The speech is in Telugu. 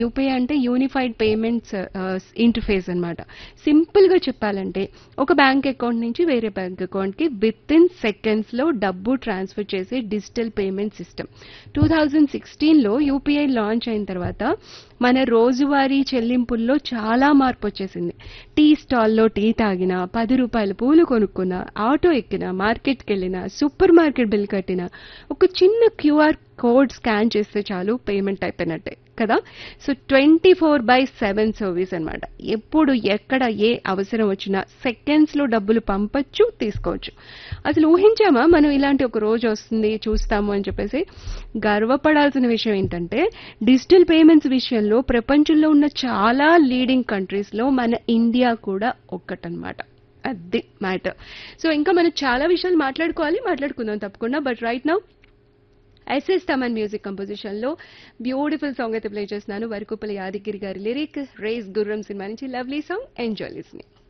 యూపీఐ అంటే యూనిఫైడ్ పేమెంట్స్ ఇంటర్ఫేస్ అనమాట సింపుల్గా చెప్పాలంటే ఒక బ్యాంక్ అకౌంట్ నుంచి వేరే బ్యాంక్ అకౌంట్కి విత్ ఇన్ సెకండ్స్లో డబ్బు ట్రాన్స్ఫర్ చేసే digital payment system two thousand సిక్స్టీన్లో యూపీఐ లాంచ్ అయిన తర్వాత మన రోజువారీ చెల్లింపుల్లో చాలా మార్పు వచ్చేసింది టీ స్టాల్లో టీ తాగినా పది రూపాయల పూలు కొనుక్కున్నా ఆటో ఎక్కినా మార్కెట్కి వెళ్ళినా సూపర్ మార్కెట్ బిల్ కట్టినా ఒక చిన్న క్యూఆర్ కోడ్ స్కాన్ చేస్తే చాలు పేమెంట్ అయిపోయినట్టే కదా so twenty four by seven service అనమాట ఎప్పుడు ఎక్కడ ఏ అవసరం వచ్చినా సెకండ్స్లో డబ్బులు పంపచ్చు తీసుకోవచ్చు అసలు ఊహించామా మనం ఇలాంటి ఒక రోజు వస్తుంది చూస్తాము అని చెప్పేసి గర్వపడాల్సిన విషయం ఏంటంటే డిజిటల్ పేమెంట్స్ విషయంలో ప్రపంచంలో ఉన్న చాలా లీడింగ్ కంట్రీస్లో మన ఇండియా కూడా ఒక్కటనమాట అది మ్యాటర్ సో ఇంకా మనం చాలా విషయాలు మాట్లాడుకోవాలి మాట్లాడుకుందాం తప్పకుండా but right now S S Thaman music composition లో బ్యూటిఫుల్ సాంగ్ అయితే ప్లే చేస్తున్నాను వరకుపల్లి యాదగిరి గారి లిరిక్ రేస్ గుర్రం సినిమా నుంచి లవ్లీ సాంగ్ ఎంజాయ్ లిస్నింగ్